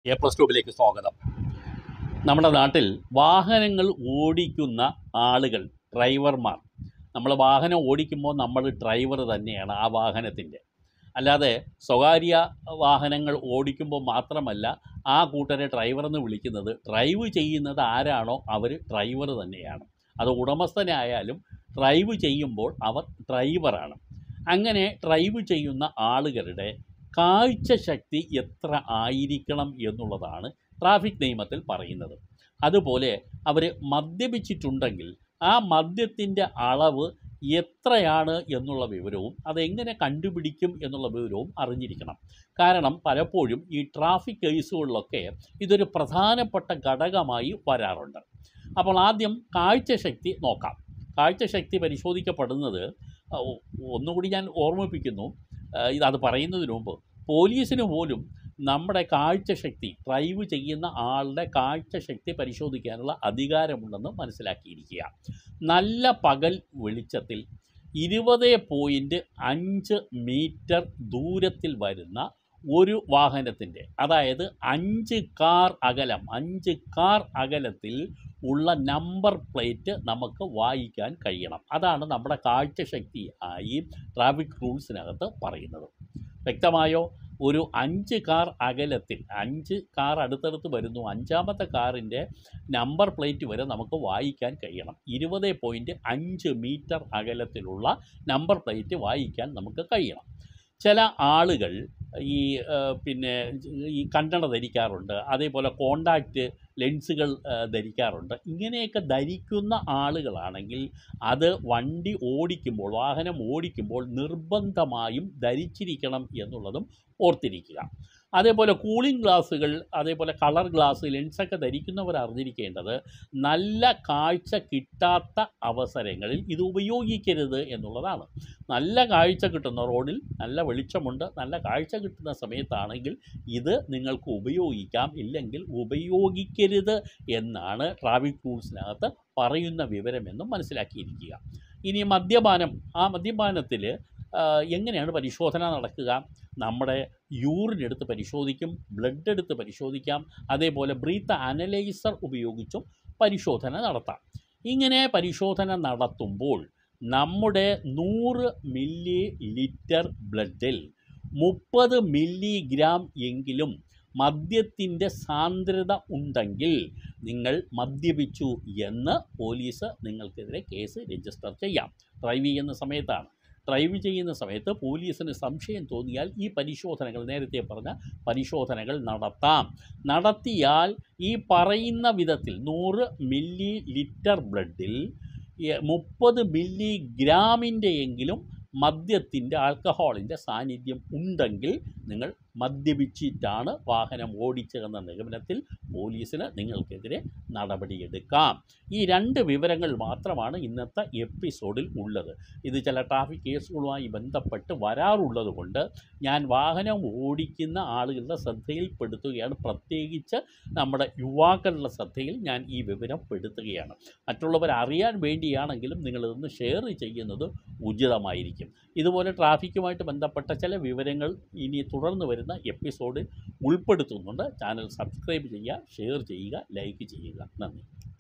A plus ട്യൂബിലേക്ക് സ്വാഗതം നമ്മുടെ നാട്ടിൽ വാഹനങ്ങൾ ഓടിക്കുന്ന ആളുകൾ ഡ്രൈവർമാർ നമ്മൾ വാഹനം ഓടിക്കുമ്പോൾ നമ്മൾ ഡ്രൈവർ തന്നെയാണ് ആ വാഹനത്തിൻ്റെ അല്ലാതെ സ്വകാര്യ വാഹനങ്ങൾ ഓടിക്കുമ്പോൾ മാത്രമല്ല ആ കൂട്ടരെ ഡ്രൈവർ എന്ന് വിളിക്കുന്നത് ഡ്രൈവ് ചെയ്യുന്നത് ആരാണോ അവർ ഡ്രൈവർ തന്നെയാണ് അത് ഉടമസ്ഥനായാലും ഡ്രൈവ് ചെയ്യുമ്പോൾ അവർ ഡ്രൈവറാണ് അങ്ങനെ ഡ്രൈവ് ചെയ്യുന്ന ആളുകളുടെ കാഴ്ചശക്തി എത്ര ആയിരിക്കണം എന്നുള്ളതാണ് ട്രാഫിക് നിയമത്തിൽ പറയുന്നത് അതുപോലെ അവർ മദ്യപിച്ചിട്ടുണ്ടെങ്കിൽ ആ മദ്യത്തിൻ്റെ അളവ് എത്രയാണ് എന്നുള്ള വിവരവും അതെങ്ങനെ കണ്ടുപിടിക്കും എന്നുള്ള വിവരവും അറിഞ്ഞിരിക്കണം കാരണം പലപ്പോഴും ഈ ട്രാഫിക് കേസുകളിലൊക്കെ ഇതൊരു പ്രധാനപ്പെട്ട ഘടകമായി വരാറുണ്ട് അപ്പോൾ ആദ്യം കാഴ്ചശക്തി നോക്കാം കാഴ്ചശക്തി പരിശോധിക്കപ്പെടുന്നത് ഒ- ഒന്നുകൂടി ഞാൻ ഓർമ്മിപ്പിക്കുന്നു ഏഹ് ഇത് അത് പറയുന്നതിന് മുമ്പ് പോലീസിന് പോലും നമ്മുടെ കാഴ്ചശക്തി ഡ്രൈവ് ചെയ്യുന്ന ആളുടെ കാഴ്ചശക്തി പരിശോധിക്കാനുള്ള അധികാരമുണ്ടെന്ന് മനസ്സിലാക്കിയിരിക്കുക നല്ല പകൽ വെളിച്ചത്തിൽ ഇരുപത് പോയിൻറ്റ് അഞ്ച് മീറ്റർ ദൂരത്തിൽ വരുന്ന ഒരു വാഹനത്തിൻ്റെ അതായത് അഞ്ച് കാർ അകലം അഞ്ച് കാർ അകലത്തിൽ ഉള്ള നമ്പർ പ്ലേറ്റ് നമുക്ക് വായിക്കാൻ കഴിയണം അതാണ് നമ്മുടെ കാഴ്ചശക്തി ആയി ട്രാഫിക് റൂൾസിനകത്ത് പറയുന്നത് വ്യക്തമായോ ഒരു അഞ്ച് കാർ അകലത്തിൽ അഞ്ച് കാർ അടുത്തടുത്ത് വരുന്നു അഞ്ചാമത്തെ കാറിൻ്റെ നമ്പർ പ്ലേറ്റ് വരെ നമുക്ക് വായിക്കാൻ കഴിയണം ഇരുപത് പോയിൻറ്റ് അഞ്ച് മീറ്റർ അകലത്തിലുള്ള നമ്പർ പ്ലേറ്റ് വായിക്കാൻ നമുക്ക് കഴിയണം ചില ആളുകൾ ഈ ആ, പിന്നെ ഈ കണ്ണട ധരിക്കാറുണ്ട് അതേപോലെ കോണ്ടാക്റ്റ് ലെൻസുകൾ ആ, ധരിക്കാറുണ്ട് ഇങ്ങനെയൊക്കെ ധരിക്കുന്ന ആളുകളാണെങ്കിൽ അത് വണ്ടി ഓടിക്കുമ്പോൾ വാഹനം ഓടിക്കുമ്പോൾ നിർബന്ധമായും ധരിച്ചിരിക്കണം എന്നുള്ളതും ഓർത്തിരിക്കുക അതേപോലെ കൂളിംഗ് ഗ്ലാസ്സുകൾ അതേപോലെ കളർ ഗ്ലാസ് ലെൻസൊക്കെ ധരിക്കുന്നവർ അറിഞ്ഞിരിക്കേണ്ടത് നല്ല കാഴ്ച കിട്ടാത്ത അവസരങ്ങളിൽ ഇത് ഉപയോഗിക്കരുത് എന്നുള്ളതാണ് നല്ല കാഴ്ച കിട്ടുന്ന റോഡിൽ നല്ല വെളിച്ചമുണ്ട് നല്ല കാഴ്ച കിട്ടുന്ന സമയത്താണെങ്കിൽ ഇത് നിങ്ങൾക്ക് ഉപയോഗിക്കാം ഇല്ലെങ്കിൽ ഉപയോഗിക്കരുത് എന്നാണ് ട്രാഫിക് റൂൾസിനകത്ത് പറയുന്ന വിവരമെന്നും മനസ്സിലാക്കിയിരിക്കുക ഇനി മദ്യപാനം ആ മദ്യപാനത്തിൽ എങ്ങനെയാണ് പരിശോധന നടക്കുക നമ്മുടെ യൂറിൻ എടുത്ത് പരിശോധിക്കും ബ്ലഡ് എടുത്ത് പരിശോധിക്കാം അതേപോലെ ബ്രീത്ത് അനലൈസർ ഉപയോഗിച്ചും പരിശോധന നടത്താം ഇങ്ങനെ പരിശോധന നടത്തുമ്പോൾ നമ്മുടെ നൂറ് മില്ലി ലിറ്റർ ബ്ലഡിൽ മുപ്പത് മില്ലിഗ്രാം എങ്കിലും മദ്യത്തിൻ്റെ സാന്ദ്രത ഉണ്ടെങ്കിൽ നിങ്ങൾ മദ്യപിച്ചു എന്ന് പോലീസ് നിങ്ങൾക്കെതിരെ കേസ് രജിസ്റ്റർ ചെയ്യാം ഡ്രൈവ് ചെയ്യുന്ന സമയത്താണ് ഡ്രൈവ് ചെയ്യുന്ന സമയത്ത് പോലീസിന് സംശയം തോന്നിയാൽ ഈ പരിശോധനകൾ നേരത്തെ പറഞ്ഞ പരിശോധനകൾ നടത്താം നടത്തിയാൽ ഈ പറയുന്ന വിധത്തിൽ നൂറ് മില്ലി ലിറ്റർ ബ്ലഡിൽ മുപ്പത് മില്ലി ഗ്രാമിൻ്റെ എങ്കിലും മദ്യത്തിൻ്റെ ആൽക്കഹോളിൻ്റെ സാന്നിധ്യം ഉണ്ടെങ്കിൽ നിങ്ങൾ മദ്യപിച്ചിട്ടാണ് വാഹനം ഓടിച്ചതെന്ന നിഗമനത്തിൽ പോലീസിന് നിങ്ങൾക്കെതിരെ നടപടിയെടുക്കാം ഈ രണ്ട് വിവരങ്ങൾ മാത്രമാണ് ഇന്നത്തെ എപ്പിസോഡിൽ ഉള്ളത് ഇത് ചില ട്രാഫിക് കേസുകളുമായി ബന്ധപ്പെട്ട് വരാറുള്ളത് കൊണ്ട് ഞാൻ വാഹനം ഓടിക്കുന്ന ആളുകളുടെ ശ്രദ്ധയിൽപ്പെടുത്തുകയാണ് പ്രത്യേകിച്ച് നമ്മുടെ യുവാക്കളുടെ ശ്രദ്ധയിൽ ഞാൻ ഈ വിവരം പെടുത്തുകയാണ് മറ്റുള്ളവർ അറിയാൻ വേണ്ടിയാണെങ്കിലും നിങ്ങളിതൊന്ന് ഷെയർ ചെയ്യുന്നത് ഉചിതമായിരിക്കും ഇതുപോലെ ട്രാഫിക്കുമായിട്ട് ബന്ധപ്പെട്ട ചില വിവരങ്ങൾ ഇനി തുടർന്ന് വരുന്ന എപ്പിസോഡിൽ ഉൾപ്പെടുത്തുന്നുണ്ട് ചാനൽ സബ്സ്ക്രൈബ് ചെയ്യുക ഷെയർ ചെയ്യുക ലൈക്ക് ചെയ്യുക നന്ദി